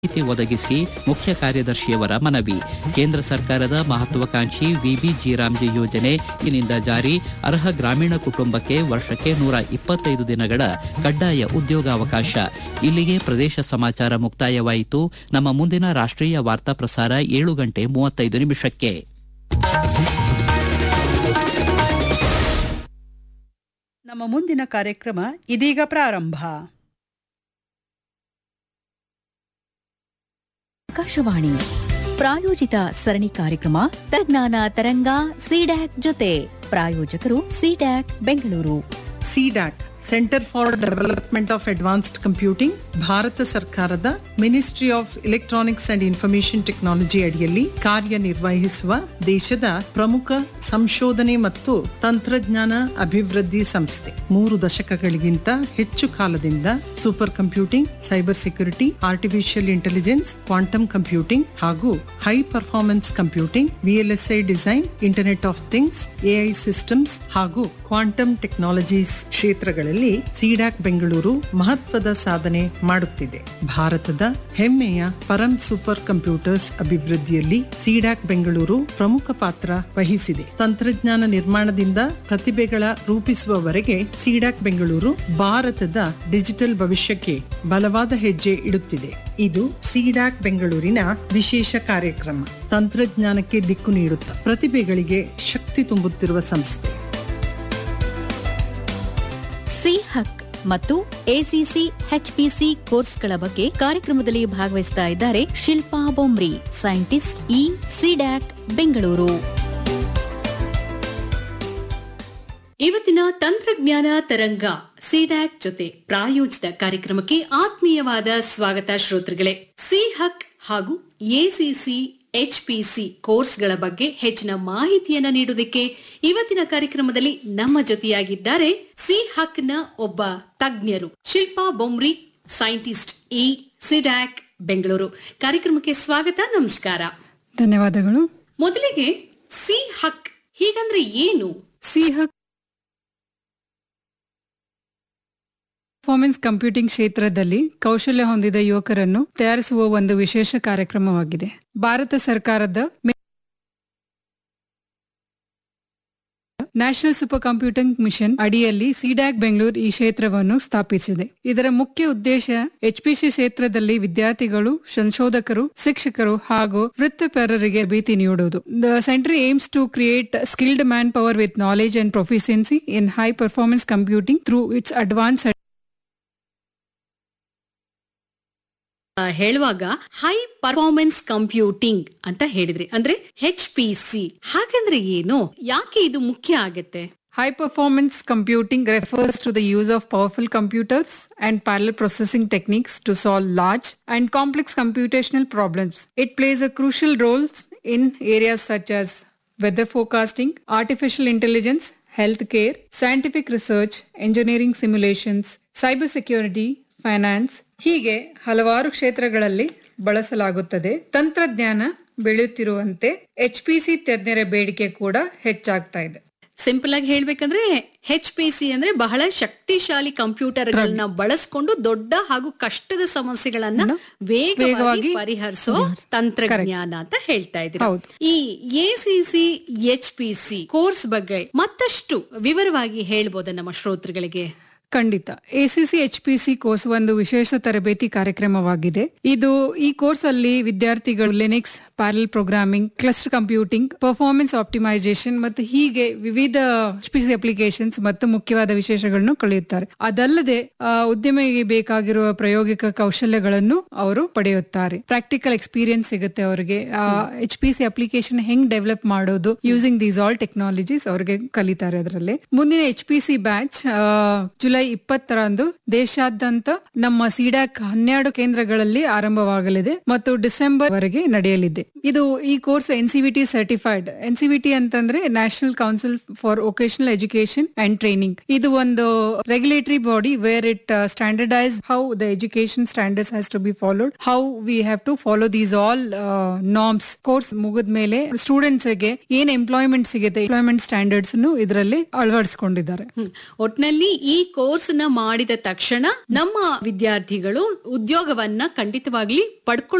ಮಾಹಿತಿ ಒದಗಿಸಿ ಮುಖ್ಯ ಕಾರ್ಯದರ್ಶಿಯವರ ಮನವಿ ಕೇಂದ್ರ ಸರ್ಕಾರದ ಮಹತ್ವಾಕಾಂಕ್ಷಿ ವಿಬಿ ಜಿರಾಮ್ಜಿ ಯೋಜನೆ ಇಂದಿನಿಂದ ಜಾರಿ ಅರ್ಹ ಗ್ರಾಮೀಣ ಕುಟುಂಬಕ್ಕೆ ವರ್ಷಕ್ಕೆ ನೂರ ಇಪ್ಪತ್ತೈದು ದಿನಗಳ ಕಡ್ಡಾಯ ಉದ್ಯೋಗಾವಕಾಶ ಇಲ್ಲಿಗೆ ಪ್ರದೇಶ ಸಮಾಚಾರ ಮುಕ್ತಾಯವಾಯಿತು ನಮ್ಮ ಮುಂದಿನ ರಾಷ್ಟೀಯ ವಾರ್ತಾ ಪ್ರಸಾರ ಏಳು ಗಂಟೆ ಮೂವತ್ತೈದು ನಿಮಿಷಕ್ಕೆ ನಮ್ಮ ಮುಂದಿನ ಕಾರ್ಯಕ್ರಮ ಇದೀಗ ಪ್ರಾರಂಭ ಆಕಾಶವಾಣಿ ಪ್ರಾಯೋಜಿತ ಸರಣಿ ಕಾರ್ಯಕ್ರಮ ತಜ್ಞಾನ ತರಂಗ ಸಿಡ್ಯಾಕ್ ಜೊತೆ ಪ್ರಾಯೋಜಕರು CDAC Bengaluru CDAC centre for development of advanced computing Bharat ಸರ್ಕಾರದ ministry of electronics and information technology ಅಡಿಯಲ್ಲಿ ಕಾರ್ಯನಿರ್ವಹಿಸುವ ದೇಶದ ಪ್ರಮುಖ ಸಂಶೋಧನೆ ಮತ್ತು ತಂತ್ರಜ್ಞಾನ ಅಭಿವೃದ್ಧಿ ಸಂಸ್ಥೆ ಮೂರು ದಶಕಗಳಿಗಿಂತ ಹೆಚ್ಚು ಕಾಲದಿಂದ super computing cyber security artificial intelligence quantum computing ಹಾಗೂ high performance computing VLSI design internet of things AI systems ಹಾಗೂ ಕ್ವಾಂಟಮ್ ಟೆಕ್ನಾಲಜೀಸ್ ಕ್ಷೇತ್ರಗಳಲ್ಲಿ ಸಿಡಾಕ್ ಬೆಂಗಳೂರು ಮಹತ್ವದ ಸಾಧನೆ ಮಾಡುತ್ತಿದೆ ಭಾರತದ ಹೆಮ್ಮೆಯ ಪರಂ ಸೂಪರ್ ಕಂಪ್ಯೂಟರ್ಸ್ ಅಭಿವೃದ್ಧಿಯಲ್ಲಿ ಸಿಡಾಕ್ ಬೆಂಗಳೂರು ಪ್ರಮುಖ ಪಾತ್ರ ವಹಿಸಿದೆ ತಂತ್ರಜ್ಞಾನ ನಿರ್ಮಾಣದಿಂದ ಪ್ರತಿಭೆಗಳ ರೂಪಿಸುವವರೆಗೆ ಸಿಡಾಕ್ ಬೆಂಗಳೂರು ಭಾರತದ ಡಿಜಿಟಲ್ ಭವಿಷ್ಯಕ್ಕೆ ಬಲವಾದ ಹೆಜ್ಜೆ ಇಡುತ್ತಿದೆ ಇದು ಸಿಡಾಕ್ ಬೆಂಗಳೂರಿನ ವಿಶೇಷ ಕಾರ್ಯಕ್ರಮ ತಂತ್ರಜ್ಞಾನಕ್ಕೆ ದಿಕ್ಕು ನೀಡುತ್ತಾ ಪ್ರತಿಭೆಗಳಿಗೆ ಶಕ್ತಿ ತುಂಬುತ್ತಿರುವ ಸಂಸ್ಥೆ ಸಿ ಹಕ್ ಮತ್ತು ಎಸಿಸಿ ಎಚ್ಪಿಸಿ ಕೋರ್ಸ್ಗಳ ಬಗ್ಗೆ ಕಾರ್ಯಕ್ರಮದಲ್ಲಿ ಭಾಗವಹಿಸ್ತಾ ಇದ್ದಾರೆ Shilpa Bomri scientist E CDAC Bengaluru ಇವತ್ತಿನ ತಂತ್ರಜ್ಞಾನ ತರಂಗ ಸಿಡ್ಯಾಕ್ ಜೊತೆ ಪ್ರಾಯೋಜಿತ ಕಾರ್ಯಕ್ರಮಕ್ಕೆ ಆತ್ಮೀಯವಾದ ಸ್ವಾಗತ ಶ್ರೋತೃಗಳೇ ಸಿ ಹಕ್ ಹಾಗೂ ಎಸಿಸಿ ಎಚ್ಪಿಸಿ ಕೋರ್ಸ್ಗಳ ಬಗ್ಗೆ ಹೆಚ್ಚಿನ ಮಾಹಿತಿಯನ್ನ ನೀಡುವುದಕ್ಕೆ ಇವತ್ತಿನ ಕಾರ್ಯಕ್ರಮದಲ್ಲಿ ನಮ್ಮ ಜೊತೆಯಾಗಿದ್ದಾರೆ ಸಿ ಹಕ್ನ ಒಬ್ಬ ತಜ್ಞರು Shilpa Bomri scientist E CDAC Bengaluru ಕಾರ್ಯಕ್ರಮಕ್ಕೆ ಸ್ವಾಗತ ನಮಸ್ಕಾರ ಧನ್ಯವಾದಗಳು ಮೊದಲಿಗೆ ಸಿ ಹಕ್ ಹೀಗಂದ್ರೆ ಏನು ಸಿಹಕ್ ಪರ್ಫಾರ್ಮೆನ್ಸ್ ಕಂಪ್ಯೂಟಿಂಗ್ ಕ್ಷೇತ್ರದಲ್ಲಿ ಕೌಶಲ್ಯ ಹೊಂದಿದ ಯುವಕರನ್ನು ತಯಾರಿಸುವ ಒಂದು ವಿಶೇಷ ಕಾರ್ಯಕ್ರಮವಾಗಿದೆ ಭಾರತ ಸರ್ಕಾರದ ನ್ಯಾಷನಲ್ ಸೂಪರ್ ಕಂಪ್ಯೂಟಿಂಗ್ ಮಿಷನ್ ಅಡಿಯಲ್ಲಿ ಸಿಡ್ಯಾಕ್ ಬೆಂಗಳೂರು ಈ ಕ್ಷೇತ್ರವನ್ನು ಸ್ಥಾಪಿಸಿದೆ ಇದರ ಮುಖ್ಯ ಉದ್ದೇಶ ಎಚ್ಪಿಸಿ ಕ್ಷೇತ್ರದಲ್ಲಿ ವಿದ್ಯಾರ್ಥಿಗಳು ಸಂಶೋಧಕರು ಶಿಕ್ಷಕರು ಹಾಗೂ ವೃತ್ತಿಪರರಿಗೆ ಭೇಟಿ ನೀಡುವುದು the centre aims to create skilled man power with knowledge and proficiency in high performance computing through its advance ಆ, ಹೇಳುವಾಗ ಹೈ ಪರ್ಫಾರ್ಮೆನ್ಸ್ ಕಂಪ್ಯೂಟಿಂಗ್ ಅಂತ ಹೇಳಿದ್ರಿ ಅಂದ್ರೆ ಹೆಚ್ ಪಿ ಸಿ ಹಾಗಂದ್ರೆ ಏನು ಯಾಕೆ ಇದು ಮುಖ್ಯ ಆಗತ್ತೆ High performance computing refers to the use of powerful computers and parallel processing techniques to solve large and complex computational problems. It plays a crucial role in areas such as weather forecasting, artificial intelligence, healthcare, scientific research, engineering simulations, cybersecurity, finance ಹೀಗೆ ಹಲವಾರು ಕ್ಷೇತ್ರಗಳಲ್ಲಿ ಬಳಸಲಾಗುತ್ತದೆ ತಂತ್ರಜ್ಞಾನ ಬೆಳೆಯುತ್ತಿರುವಂತೆ H P C ತಜ್ಞರ ಬೇಡಿಕೆ ಕೂಡ ಹೆಚ್ಚಾಗ್ತಾ ಇದೆ ಸಿಂಪಲ್ ಆಗಿ ಹೇಳ್ಬೇಕಂದ್ರೆ ಹೆಚ್ ಪಿ ಸಿ ಅಂದ್ರೆ ಬಹಳ ಶಕ್ತಿಶಾಲಿ ಕಂಪ್ಯೂಟರ್ ಗಳನ್ನ ಬಳಸ್ಕೊಂಡು ದೊಡ್ಡ ಹಾಗೂ ಕಷ್ಟದ ಸಮಸ್ಯೆಗಳನ್ನ ವೇಗವಾಗಿ ವೇಗವಾಗಿ ಪರಿಹರಿಸೋ ತಂತ್ರಜ್ಞಾನ ಅಂತ ಹೇಳ್ತಾ ಇದ್ರು ಹೌದು. ಈ ACC H P C course ಬಗ್ಗೆ ಮತ್ತಷ್ಟು ವಿವರವಾಗಿ ಹೇಳ್ಬೋದ ನಮ್ಮ ಶ್ರೋತೃಗಳಿಗೆ ಖಂಡಿತ ACC H P C course ಒಂದು ವಿಶೇಷ ತರಬೇತಿ ಕಾರ್ಯಕ್ರಮವಾಗಿದೆ ಇದು ಈ ಕೋರ್ಸ್ ಅಲ್ಲಿ ವಿದ್ಯಾರ್ಥಿಗಳು Linux parallel programming cluster computing performance optimisation ಮತ್ತು ಹೀಗೆ ವಿವಿಧ ಎಚ್ ಪಿ ಸಿ ಅಪ್ಲಿಕೇಶನ್ಸ್ ಮತ್ತು ಮುಖ್ಯವಾದ ವಿಶೇಷಗಳನ್ನು ಕಲಿಯುತ್ತಾರೆ ಅದಲ್ಲದೆ ಆ, ಉದ್ಯಮಿಗೆ ಬೇಕಾಗಿರುವ ಪ್ರಾಯೋಗಿಕ ಕೌಶಲ್ಯಗಳನ್ನು ಅವರು ಪಡೆಯುತ್ತಾರೆ ಪ್ರಾಕ್ಟಿಕಲ್ ಎಕ್ಸ್ಪೀರಿಯನ್ಸ್ ಸಿಗುತ್ತೆ ಅವರಿಗೆ ಎಚ್ ಪಿ ಸಿ ಅಪ್ಲಿಕೇಶನ್ ಹೆಂಗ್ ಡೆವಲಪ್ ಮಾಡೋದು ಯೂಸಿಂಗ್ ದೀಸ್ ಆಲ್ ಟೆಕ್ನಾಲಜೀಸ್ ಅವರಿಗೆ ಕಲಿತಾರೆ ಅದರಲ್ಲಿ ಮುಂದಿನ H P C batch July ಇಪ್ಪತ್ತರಂದು ದೇಶಾದ್ಯಂತ ನಮ್ಮ ಸಿಡಾಕ್ ಹನ್ನೆರಡು ಕೇಂದ್ರಗಳಲ್ಲಿ ಆರಂಭವಾಗಲಿದೆ ಮತ್ತು ಡಿಸೆಂಬರ್ ವರೆಗೆ ನಡೆಯಲಿದೆ ಇದು ಈ ಕೋರ್ಸ್ ಎನ್ಸಿವಿಟಿ ಸರ್ಟಿಫೈಡ್ ಎನ್ಸಿವಿಟಿ ಅಂತಂದ್ರೆ national council for vocational education and training ಇದು ಒಂದು regulatory body where it standardise how the education standards has to be followed how we have to follow these all norms course ಮುಗಿದ ಮೇಲೆ students ಗೆ ಏನ್ employment ಸಿಗುತ್ತೆ employment standards ಇದರಲ್ಲಿ ಅಳವಡಿಸಿಕೊಂಡಿದ್ದಾರೆ ಹ್ಮ್. ಒಟ್ನಲ್ಲಿ ಈ ಕೋರ್ಸ್ ಕೋರ್ಸ್ ನ ಮಾಡಿದ ತಕ್ಷಣ ನಮ್ಮ ವಿದ್ಯಾರ್ಥಿಗಳು ಉದ್ಯೋಗವನ್ನ ಖಂಡಿತವಾಗ್ಲಿ ಪಡ್ಕೊಳ್ಳೋ